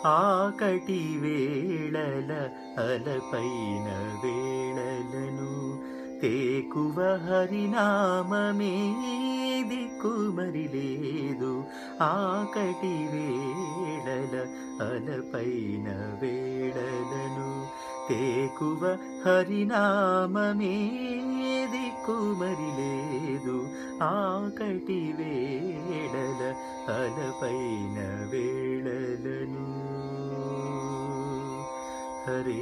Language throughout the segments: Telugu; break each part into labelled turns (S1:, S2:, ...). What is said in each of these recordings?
S1: ఆకటి వేళల అలపైన వేళలను తేకువ హరినామమే దిక్కుమరి లేదు ఆకటి వేళల అలపైన వేళలను తేకువ హరినామమే దిక్కుమరి లేదు ఆకటి వేళల అలపైన వేళలను హరే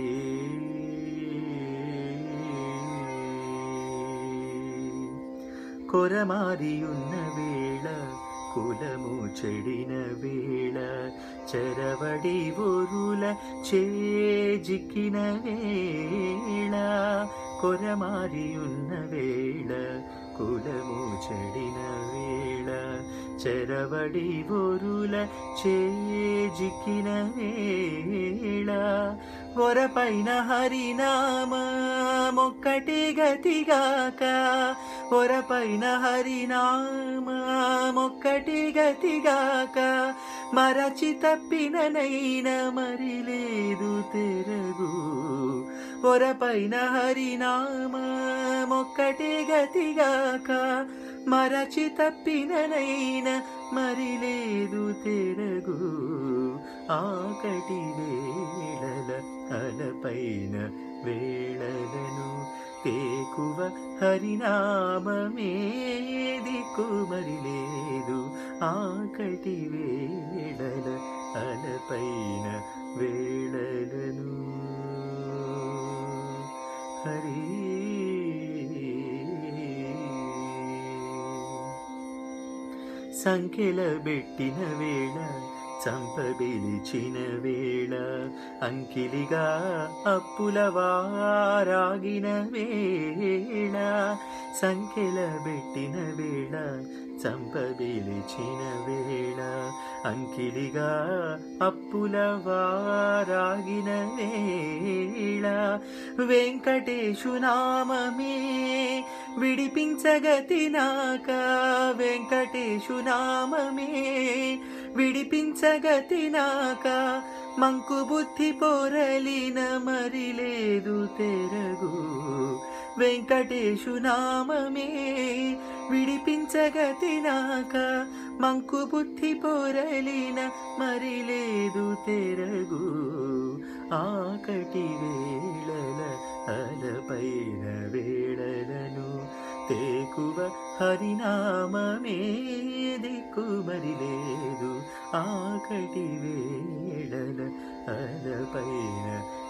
S1: కొరమారియున్న వేళ కులము చెడిన వేళ చెరవడి ఒరుల చేజిక్కిన వేళ కొరమారియున్న వేళ కులము చెడిన వేళ చెరవడి ఒరుల చేజిక్కిన వేళ ఒరపైన హరినామ మొక్కటి గతిగాక ఒరపైన హరినామ మొక్కటి గతిగాక మరచి తప్పిననైన మరి లేదు తెరగు ఒరపైన హరినామ మొక్కటి గతిగాక మరచి తప్పిననైన మరి లేదు తెరగు ఆకటి వేళల అలపైన వేళలను తేకువ హరినామమే దిక్కుమరి లేదు ఆకటి వేళల అలపైన వేళలను హరి సంఖ్యల పెట్టిన వేళ చంపబిలిచిన వేళ అంకిలిగా అప్పుల వారాగిన వేళ సంఖ్యల పెట్టిన వేళ చంపబిలిచిన వేళ అంకిలిగా అప్పుల వారాగిన వేళ వెంకటేశు నామమే విడిపించగతినాక వెంకటేశు నామమే విడిపించగతినాక మంకు బుద్ధి పొరలిన మరి లేదు తెరగు వెంకటేశు నామమే విడిపించగతినాక మంకు బుద్ధి పొరలిన మరి లేదు తెరగు ఆకటి వేళల అలపైన వేళలను తేకువ హరినామమే దిక్కుమరి లేదు ఆకటి వేళల అలపైన